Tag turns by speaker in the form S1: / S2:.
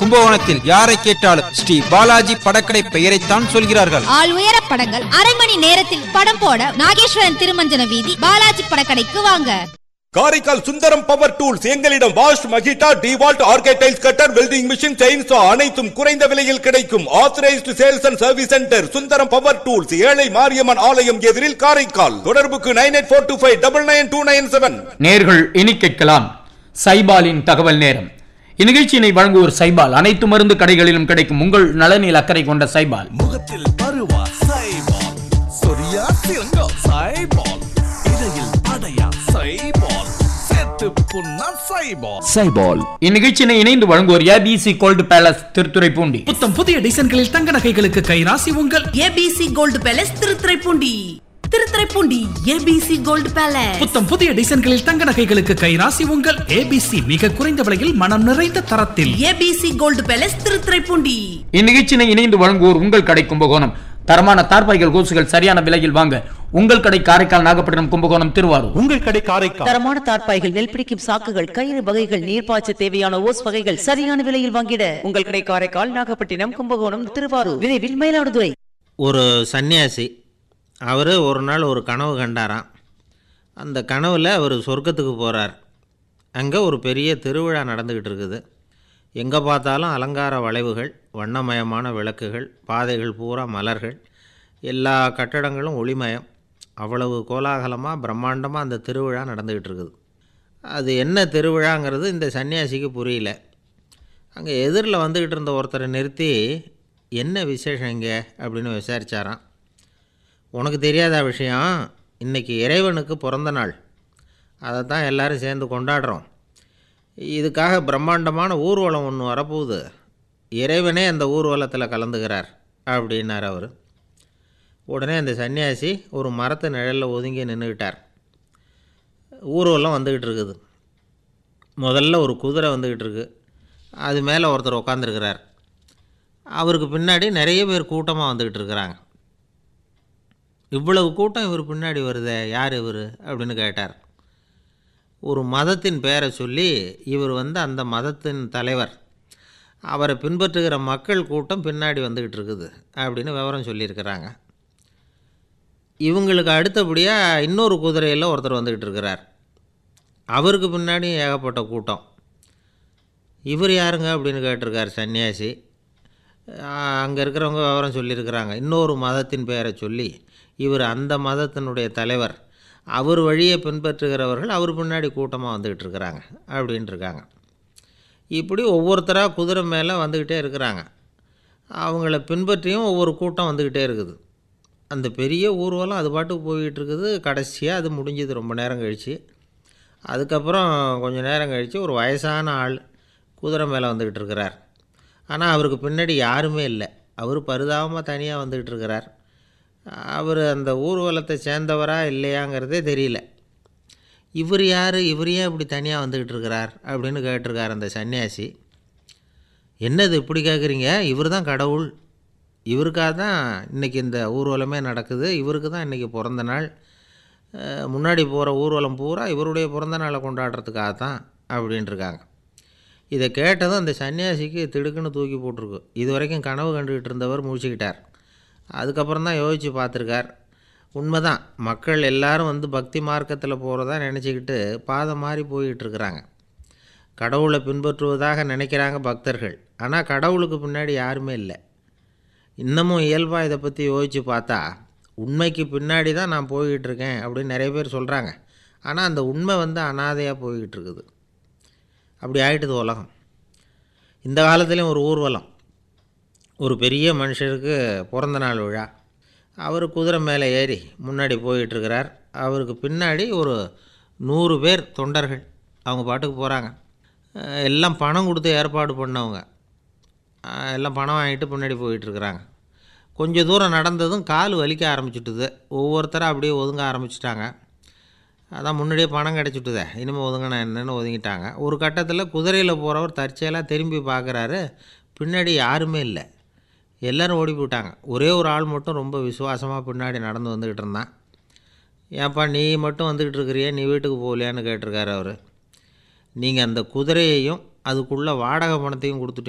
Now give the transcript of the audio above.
S1: கும்பகோணத்தில் யாரை கேட்டாலும் ஸ்ரீ பாலாஜி படக்கடை பெயரைத்தான் சொல்கிறார்கள்
S2: ஆள் உயர படங்கள் அரை மணி நேரத்தில் படம் போட நாகேஸ்வரன் திருமஞ்சன வீதி பாலாஜி படக்கடைக்கு வாங்க
S3: காரைக்கால் சுந்தரம் பவர் டூல்ஸ் எங்களிடம் வாஷ் மகிட்டா டிவால்ட் ஆர்கேடைல்ஸ் கட்டர் வெல்டிங் மிஷின் செயின்சா அனைத்தும் குறைந்த விலையில் கிடைக்கும் authorised sales and service centre Sundaram power tools ஏழை மாரியம்மன் ஆலயம் எதிரில் காரைக்கால் தொடர்புக்கு nine eight four two five double nine two nine seven
S4: நேர்கள் இனி கேட்கலாம் சைபாலின் தகவல் நேரம் இந்நிகழ்ச்சியினை வழங்குவோர் சைபால் அனைத்து மருந்து கடைகளிலும் கிடைக்கும் உங்கள் நலனில் அக்கறை கொண்ட சைபால்
S5: முகத்தில் பருவா சைபால் சொரியா சிறங்கோ சைபால் இடையில் அடையா சைபால் சேர்த்து புண்ணா சைபால் சைபால்
S4: இந்நிகழ்ச்சியினை இணைந்து வழங்குவோர் ஏபிசி கோல்டு பேலஸ் திருத்துறைப்பூண்டி
S6: புத்தம் புதிய டிசைன்களில் தங்க நகைகளுக்கு கைராசி உங்கள்
S7: ABC gold palace Thiruthuraipoondi Thiruthuraipoondi ABC gold palace
S6: புத்தம் புதிய டிசைன்களில் தங்க நகைகளுக்கு கைராசி உங்கள் ஏபிசி மிக குறைந்த விலையில் மனம் நிறைந்த தரத்தில்
S7: ஏபிசி கோல்டு பேலஸ் திருத்துறைப்பூண்டி
S4: இந்நிகழ்ச்சியினை இணைந்து வழங்குவோர் உங்கள் கடை கும்பகோணம் தரமான தார்பாய்கள் கோசுகள் சரியான விலையில் வாங்க உங்கள் கடை காரைக்கால் நாகப்பட்டினம் கும்பகோணம் திருவாரூர்
S5: உங்கள் கடை காரைக்கால்
S8: தரமான தார்ப்பாய்கள் நெல் பிடிக்கும் சாக்குகள் கயிறு வகைகள் நீர்ப்பாய்ச்ச தேவையான ஓஸ் வகைகள் சரியான விலையில் வாங்கிட உங்கள் கடை காரைக்கால் நாகப்பட்டினம் கும்பகோணம் திருவாரூர் விரைவில் மயிலாடுதுறை
S9: ஒரு சன்னியாசி அவர் ஒரு நாள் ஒரு கனவு கண்டாராம் அந்த கனவில் அவர் சொர்க்கத்துக்கு போகிறார் அங்கே ஒரு பெரிய திருவிழா நடந்துக்கிட்டு இருக்குது எங்கே பார்த்தாலும் அலங்கார வளைவுகள் வண்ணமயமான விளக்குகள் பாதைகள் பூரா மலர்கள் எல்லா கட்டடங்களும் ஒளிமயம் அவ்வளவு கோலாகலமாக பிரம்மாண்டமாக அந்த திருவிழா நடந்துக்கிட்டு இருக்குது அது என்ன திருவிழாங்கிறது இந்த சன்னியாசிக்கு புரியல அங்கே எதிரில் வந்துக்கிட்டு இருந்த ஒருத்தரை நிறுத்தி என்ன விசேஷம் இங்கே அப்படின்னு விசாரிச்சாராம் உனக்கு தெரியாத விஷயம் இன்றைக்கி இறைவனுக்கு பிறந்த நாள் அதை தான் எல்லோரும் சேர்ந்து கொண்டாடுறோம் இதுக்காக பிரம்மாண்டமான ஊர்வலம் ஒன்று வரப்போகுது இறைவனே அந்த ஊர்வலத்தில் கலந்துக்கிறார் அப்படின்னார் அவர் உடனே அந்த சன்னியாசி ஒரு மரத்து நிழலில் ஒதுங்கி நின்றுக்கிட்டார் ஊர்வலம் வந்துக்கிட்டு இருக்குது முதல்ல ஒரு குதிரை வந்துக்கிட்டு இருக்கு அது மேலே ஒருத்தர் உட்காந்துருக்கிறார் அவருக்கு பின்னாடி நிறைய பேர் கூட்டமாக வந்துக்கிட்டு இருக்கிறாங்க இவ்வளவு கூட்டம் இவர் பின்னாடி வருதே யார் இவர் அப்படின்னு கேட்டார் ஒரு மதத்தின் பெயரை சொல்லி இவர் வந்து அந்த மதத்தின் தலைவர் அவரை பின்பற்றுகிற மக்கள் கூட்டம் பின்னாடி வந்துக்கிட்டு இருக்குது அப்படின்னு விவரம் சொல்லியிருக்கிறாங்க இவங்களுக்கு அடுத்தபடியாக இன்னொரு குதிரையில் ஒருத்தர் வந்துக்கிட்டு இருக்கிறார் அவருக்கு பின்னாடி ஏகப்பட்ட கூட்டம் இவர் யாருங்க அப்படின்னு கேட்டிருக்கார் சன்னியாசி அங்கே இருக்கிறவங்க விவரம் சொல்லியிருக்கிறாங்க இன்னொரு மதத்தின் பெயரை சொல்லி இவர் அந்த மதத்தினுடைய தலைவர் அவர் வழியை பின்பற்றுகிறவர்கள் அவர் பின்னாடி கூட்டமாக வந்துக்கிட்டு இருக்கிறாங்க அப்படின்ட்டு இருக்காங்க இப்படி ஒவ்வொருத்தராக குதிரை மேலே வந்துக்கிட்டே இருக்கிறாங்க அவங்கள பின்பற்றியும் ஒவ்வொரு கூட்டம் வந்துக்கிட்டே இருக்குது அந்த பெரிய ஊர்வலம் அது பாட்டுக்கு போய்கிட்டு இருக்குது கடைசியாக அது முடிஞ்சது ரொம்ப நேரம் கழித்து அதுக்கப்புறம் கொஞ்சம் நேரம் கழித்து ஒரு வயசான ஆள் குதிரை மேலே வந்துக்கிட்டு இருக்கிறார் ஆனால் அவருக்கு பின்னாடி யாருமே இல்லை அவர் பரிதாபமாக தனியாக வந்துக்கிட்டு இருக்கிறார் அவர் அந்த ஊர்வலத்தை சேர்ந்தவரா இல்லையாங்கிறதே தெரியல இவர் யார் இவர் ஏன் இப்படி தனியாக வந்துக்கிட்டு இருக்கிறார் அப்படின்னு கேட்டிருக்கார் அந்த சன்னியாசி என்னது இப்படி கேட்குறீங்க இவர் தான் கடவுள் இவருக்காக தான் இன்றைக்கி இந்த ஊர்வலமே நடக்குது இவருக்கு தான் இன்றைக்கி பிறந்த நாள் அஹ், முன்னாடி போகிற ஊர்வலம் பூரா இவருடைய பிறந்த நாளை கொண்டாடுறதுக்காக தான் அப்படின்ட்டுருக்காங்க இதை கேட்டதும் அந்த சன்னியாசிக்கு திடுக்குன்னு தூக்கி போட்டிருக்கு இது வரைக்கும் கனவு கண்டுக்கிட்டு இருந்தவர் முடிச்சுக்கிட்டார் அதுக்கப்புறம் தான் யோசித்து பார்த்துருக்கார் உண்மைதான் மக்கள் எல்லாரும் வந்து பக்தி மார்க்கத்தில் போகிறதா நினச்சிக்கிட்டு பாதை மாறி போய்கிட்டு இருக்கிறாங்க கடவுளை பின்பற்றுவதாக நினைக்கிறாங்க பக்தர்கள் ஆனால் கடவுளுக்கு பின்னாடி யாருமே இல்லை இன்னமும் இயல்பாக இதை பற்றி யோசித்து பார்த்தா உண்மைக்கு பின்னாடி தான் நான் போய்கிட்டு இருக்கேன் அப்படின்னு நிறைய பேர் சொல்கிறாங்க ஆனால் அந்த உண்மை வந்து அனாதையாக போய்கிட்டு இருக்குது அப்படி ஆயிட்டுது உலகம் இந்த காலத்துலேயும் ஒரு ஊர்வலம் ஒரு பெரிய மனுஷருக்கு பிறந்த நாள் விழா அவர் குதிரை மேலே ஏறி முன்னாடி போயிட்டுருக்கிறார் அவருக்கு பின்னாடி ஒரு நூறு பேர் தொண்டர்கள் அவங்க பாட்டுக்கு போகிறாங்க எல்லாம் பணம் கொடுத்து ஏற்பாடு பண்ணவங்க அஹ் எல்லாம் பணம் வாங்கிட்டு பின்னாடி போயிட்டுருக்குறாங்க கொஞ்சம் தூரம் நடந்ததும் கால் வலிக்க ஆரம்பிச்சுட்டுது ஒவ்வொருத்தரும் அப்படியே ஒதுங்க ஆரம்பிச்சிட்டாங்க அதான் முன்னாடியே பணம் கிடச்சிட்டுதே இனிமேல் ஒதுங்கினா என்னன்னு ஒதுங்கிட்டாங்க ஒரு கட்டத்தில் குதிரையில் போகிறவர் தற்செயலாக திரும்பி பார்க்குறாரு பின்னாடி யாருமே இல்லை எல்லோரும் ஓடி போயிட்டாங்க ஒரே ஒரு ஆள் மட்டும் ரொம்ப விசுவாசமாக பின்னாடி நடந்து வந்துக்கிட்டு இருந்தான் ஏன்ப்பா நீ மட்டும் வந்துக்கிட்டு இருக்கிறியே நீ வீட்டுக்கு போகலையான்னு கேட்டிருக்காரு அவர் நீங்கள் அந்த குதிரையையும் அதுக்குள்ளே வாடகை பணத்தையும் கொடுத்துட்டீங்க